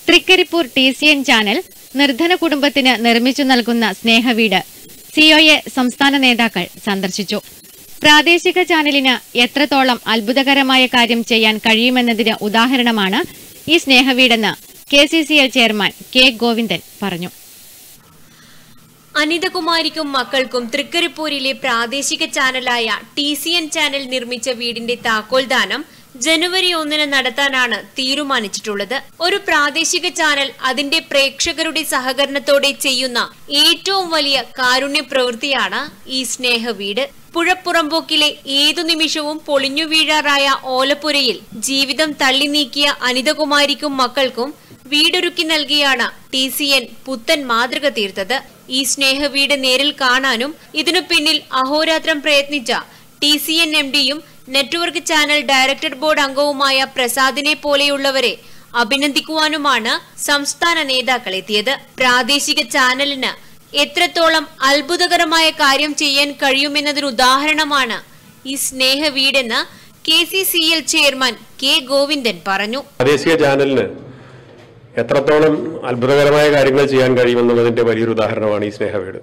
Trikaripur T C N channel നിർധന കുടുംബത്തിന് നിർമ്മിച്ചു നൽകുന്ന സ്നേഹവീട് സിഒഎ സംസ്ഥാന നേതാക്കൾ സന്ദർശിച്ചു പ്രാദേശിക ചാനലിന് എത്രത്തോളം അത്ഭുതകരമായ കാര്യം ചെയ്യാൻ കഴിയുമെന്നതിന് ഉദാഹരണമാണ് ഈ സ്നേഹവീടെന്ന് K C C L chairman K Govindan പറഞ്ഞു അനിതകുമാരിക്കും മക്കൾക്കും തൃക്കരിപ്പൂരിലെ പ്രാദേശിക ചാനലായ ടി സി എൻ ചാനൽ നിർമ്മിച്ച വീടിന്റെ താക്കോൽദാനം ജനുവരി ഒന്നിന് നടത്താനാണ് തീരുമാനിച്ചിട്ടുള്ളത് ഒരു പ്രാദേശിക ചാനൽ അതിന്റെ പ്രേക്ഷകരുടെ സഹകരണത്തോടെ ചെയ്യുന്ന ഏറ്റവും വലിയ കാരുണ്യ പ്രവൃത്തിയാണ് ഈ സ്നേഹവീട് പുഴപ്പുറമ്പോക്കിലെ ഏതു നിമിഷവും പൊളിഞ്ഞു വീഴാറായ ഓലപ്പുരയിൽ ജീവിതം തള്ളി നീക്കിയ അനിതകുമാരിക്കും മക്കൾക്കും വീടൊരുക്കി നൽകിയാണ് ടി സി എൻ പുത്തൻ മാതൃക തീർത്തത് ഈ സ്നേഹവീട് നേരിൽ കാണാനും ഇതിനു പിന്നിൽ അഹോരാത്രം പ്രയത്നിച്ച ടി സി എൻ എം ഡിയും നെറ്റ്വർക്ക് ചാനൽ ഡയറക്ടർ ബോർഡ് അംഗവുമായ പ്രസാദിനെ പോലെയുള്ളവരെ അഭിനന്ദിക്കുവാനുമാണ് സംസ്ഥാന നേതാക്കൾ എത്തിയത് പ്രാദേശിക ചാനലിന് എത്രത്തോളം അത്ഭുതകരമായ കാര്യം ചെയ്യാൻ കഴിയുമെന്നതിന് ഉദാഹരണമാണ് ഈ സ്നേഹവീടെന്ന് K C C L chairman K Govindan പറഞ്ഞു പ്രാദേശിക ചാനലിന് എത്രത്തോളം അത്ഭുതകരമായ കാര്യങ്ങൾ ചെയ്യാൻ കഴിയുമെന്നുള്ളതിന്റെ വലിയൊരു ഉദാഹരണമാണ് ഈ സ്നേഹവീട്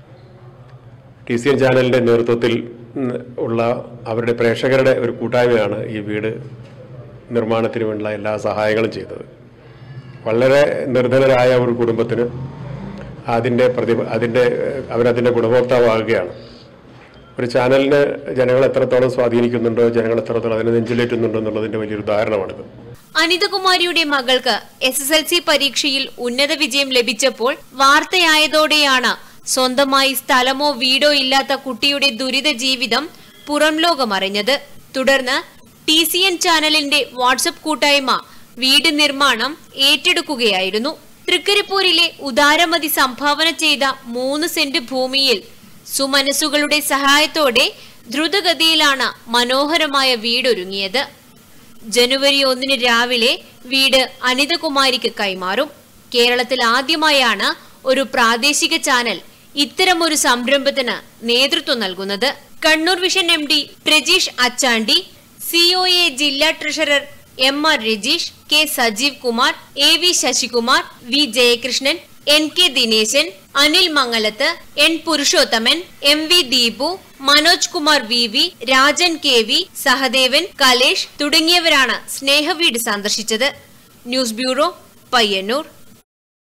ടി സി എൻ ചാനലിന്റെ നേതൃത്വത്തിൽ ഉം, ഉള്ള അവരുടെ പ്രേക്ഷകരുടെ ഒരു കൂട്ടായ്മയാണ് ഈ വീട് നിർമ്മാണത്തിന് വേണ്ടിയുള്ള എല്ലാ സഹായങ്ങളും ചെയ്തത് വളരെ നിർധനരായ ഒരു കുടുംബത്തിന് അതിൻ്റെ പ്രതിഭ അതിൻ്റെ ഏഹ്, അവരതിൻ്റെ ഗുണഭോക്താവാകുകയാണ് ഒരു ചാനലിന് ജനങ്ങൾ എത്രത്തോളം സ്വാധീനിക്കുന്നുണ്ടോ ജനങ്ങൾ എത്രത്തോളം അതിനെ നെഞ്ചിലേറ്റുന്നുണ്ടോ എന്നുള്ളതിൻ്റെ വലിയൊരു ഉദാഹരണമാണിത് അനിതകുമാരിയുടെ മകൾക്ക് എസ് എസ് എൽ സി പരീക്ഷയിൽ ഉന്നത വിജയം ലഭിച്ചപ്പോൾ വാർത്തയായതോടെയാണ് സ്വന്തമായി സ്ഥലമോ വീടോ ഇല്ലാത്ത കുട്ടിയുടെ ദുരിത ജീവിതം പുറം ലോകമറിഞ്ഞത് തുടർന്ന് ടി സി എൻ ചാനലിന്റെ വാട്സപ്പ് കൂട്ടായ്മ വീട് നിർമ്മാണം ഏറ്റെടുക്കുകയായിരുന്നു തൃക്കരിപ്പൂരിലെ ഉദാരമതി സംഭാവന ചെയ്ത മൂന്ന് സെന്റ് ഭൂമിയിൽ സുമനസ്സുകളുടെ സഹായത്തോടെ ദ്രുതഗതിയിലാണ് മനോഹരമായ വീടൊരുങ്ങിയത് ജനുവരി ഒന്നിന് രാവിലെ വീട് അനിതകുമാരിക്ക് കൈമാറും കേരളത്തിൽ ആദ്യമായാണ് ഒരു പ്രാദേശിക ചാനൽ ഇത്തരമൊരു സംരംഭത്തിന് നേതൃത്വം നൽകുന്നത് Kannur vision M D Prajeesh Achandi COA ജില്ലാ treasurer M R Rajeesh K Sajeev Kumar A V Sasikumar V Jayakrishnan N K Dineshan Anil Mangalath N Purushothaman M V Deepu Manoj Kumar V V Rajan K V Sahadevan Kalesh തുടങ്ങിയവരാണ് സ്നേഹവീട് സന്ദർശിച്ചത് ന്യൂസ് ബ്യൂറോ പയ്യന്നൂർ